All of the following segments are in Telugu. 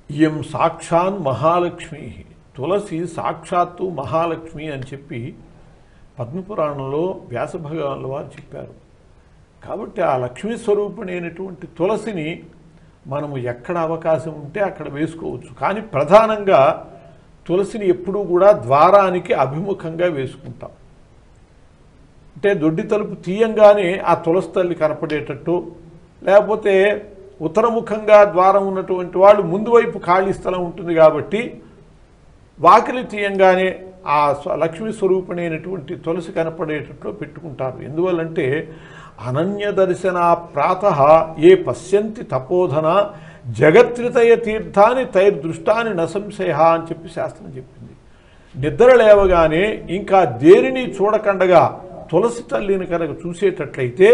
ఇయం సాక్షాన్ మహాలక్ష్మి తులసి సాక్షాత్తు మహాలక్ష్మి అని చెప్పి పద్మపురాణంలో వ్యాస భగవానుల వారు చెప్పారు కాబట్టి ఆ లక్ష్మీ స్వరూపిణైనటువంటి తులసిని మనము ఎక్కడ అవకాశం ఉంటే అక్కడ వేసుకోవచ్చు కానీ ప్రధానంగా తులసిని ఎప్పుడూ కూడా ద్వారానికి అభిముఖంగా వేసుకుంటాం అంటే దొడ్డి తలుపు తీయంగానే ఆ తులసి తల్లి కనపడేటట్టు లేకపోతే ఉత్తరముఖంగా ద్వారం ఉన్నటువంటి వాళ్ళు ముందు వైపు ఖాళీ స్థలం ఉంటుంది కాబట్టి వాకిలి తీయంగానే ఆ స్వ- లక్ష్మీ స్వరూపిణైనటువంటి తులసి కనపడేటట్లు పెట్టుకుంటారు ఎందువల్లంటే అనన్య దర్శన ప్రాత ఏ పశ్యంతి తపోధన జగత్రితయ తీర్థాన్ని తైర్దృష్టాన్ని నసంశయ అని చెప్పి శాస్త్రం చెప్పింది నిద్ర లేవగానే ఇంకా దేనిని చూడకండగా తులసి తల్లిని కనుక చూసేటట్లయితే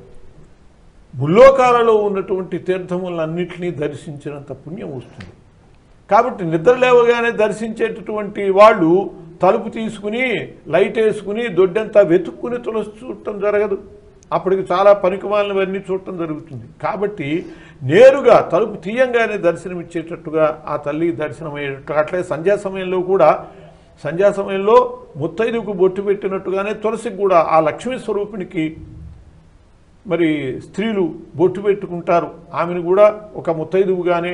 ముల్లోకాలలో ఉన్నటువంటి తీర్థములన్నింటినీ దర్శించినంత పుణ్యం వస్తుంది కాబట్టి నిద్ర లేవగానే దర్శించేటటువంటి వాళ్ళు తలుపు తీసుకుని లైట్ వేసుకుని దొడ్డంతా వెతుక్కుని తులసి చూడటం జరగదు అప్పటికి చాలా పనికిమాలినవన్నీ చూడటం జరుగుతుంది కాబట్టి నేరుగా తలుపు తీయంగానే దర్శనమిచ్చేటట్టుగా ఆ తల్లి దర్శనమయ్యేటట్టు అట్లే సంధ్యా సమయంలో కూడా సంధ్యా సమయంలో ముత్తైదుకు బొట్టు పెట్టినట్టుగానే తులసికి కూడా ఆ లక్ష్మీ స్వరూపినికి మరి స్త్రీలు బొట్టు పెట్టుకుంటారు ఆమెను కూడా ఒక ముత్తైదువుగానే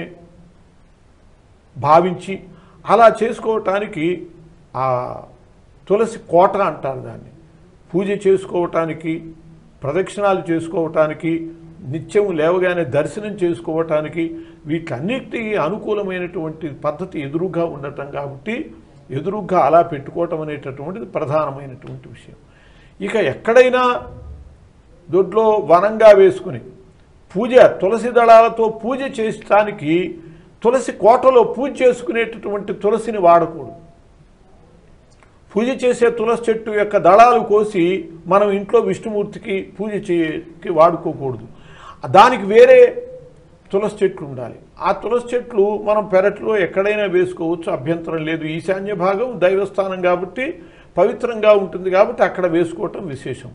భావించి అలా చేసుకోవటానికి ఆ తులసి కోట అంటారు దాన్ని పూజ చేసుకోవటానికి ప్రదక్షిణాలు చేసుకోవటానికి నిత్యం లేవగానే దర్శనం చేసుకోవటానికి వీటన్నిటికీ అనుకూలమైనటువంటి పద్ధతి ఎదురుగా ఉండటం కాబట్టి ఎదురుగా అలా పెట్టుకోవటం అనేటటువంటిది ప్రధానమైనటువంటి విషయం ఇక ఎక్కడైనా దొడ్లో వనంగా వేసుకుని పూజ తులసి దళాలతో పూజ చేయటానికి తులసి కోటలో పూజ చేసుకునేటటువంటి తులసిని వాడకూడదు పూజ చేసే తులసి చెట్టు యొక్క దళాలు కోసి మనం ఇంట్లో విష్ణుమూర్తికి పూజ చేయకి వాడుకోకూడదు దానికి వేరే తులసి చెట్లు ఉండాలి ఆ తులసి చెట్లు మనం పెరట్లో ఎక్కడైనా వేసుకోవచ్చు అభ్యంతరం లేదు ఈశాన్య భాగం దైవస్థానం కాబట్టి పవిత్రంగా ఉంటుంది కాబట్టి అక్కడ వేసుకోవటం విశేషం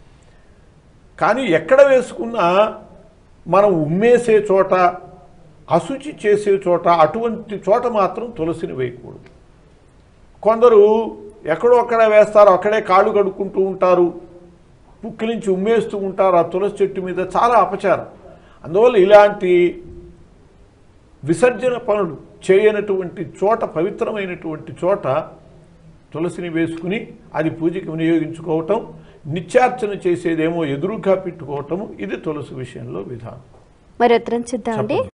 కానీ ఎక్కడ వేసుకున్నా మనం ఉమ్మేసే చోట అశుచి చేసే చోట అటువంటి చోట మాత్రం తులసిని వేయకూడదు కొందరు ఎక్కడో అక్కడ వేస్తారు అక్కడే కాళ్ళు కడుక్కుంటూ ఉంటారు పుక్కిలించి ఉమ్మేస్తూ ఉంటారు ఆ తులసి చెట్టు మీద చాలా అపచారం అందువల్ల ఇలాంటి విసర్జన పనులు చేయనటువంటి చోట పవిత్రమైనటువంటి చోట తులసిని వేసుకుని అది పూజకి వినియోగించుకోవటం నిత్యార్చన చేసేదేమో ఎదురుగా పెట్టుకోవటము ఇది తులసి విషయంలో విధానం మరి ఉత్తరం చూద్దామండి